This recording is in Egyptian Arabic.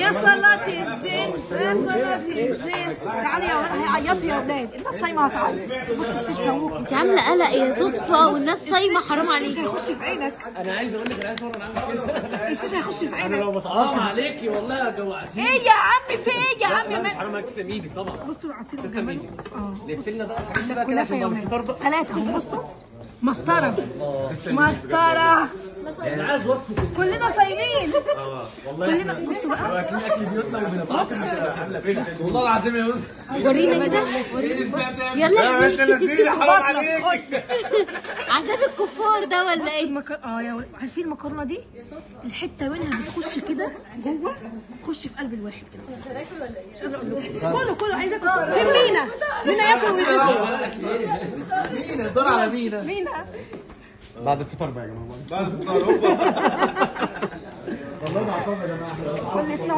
يا صلاة الزين يا صلاة الزين تعالوا يا ولاد هيعيطوا يا ولاد الناس صايمة هتعيط بص الشيش كوكو انت عامله قلق يا صدفه والناس صايمه حرام الشيش عليك هيخش في عينك انا عايز اقول لك انا عايز مره انا عامل كده الشيش هيخش في عينك حرام عليكي والله جوعتيني ايه يا عمي في ايه يا عمي ما- حرام عليك تسلم ايدك طبعا بصوا العصير تسلم والجمال ايدك اه لف لنا بقى الحاجات دي بقى كده كلها عشان يا بعد الفطار ولاد بقى ثلاثة اهم بصوا مسطرة مسطرة انا عايز وصفه كده كلنا صايمين اه والله كلنا بصوا بقى واكلين اكل بيوتنا وبنبقى عامله بيت والله العظيم يا يوسف ورينا كده ورينا بص يلا انت لذيذ حرام عليك عذاب الكفار ده ولا بصوا ايه المكر... اه يا ولاد عارفين المكرونه دي الحته منها بتخش كده جوه تخش في قلب الواحد كده مش قادره اقول لكم كله كله عايز اكل فين مينا مينا ياكل ويغزل مين الدور على مين مينا بعد الفطار بقى يا جماعه بعد الفطار هوبا كل سنه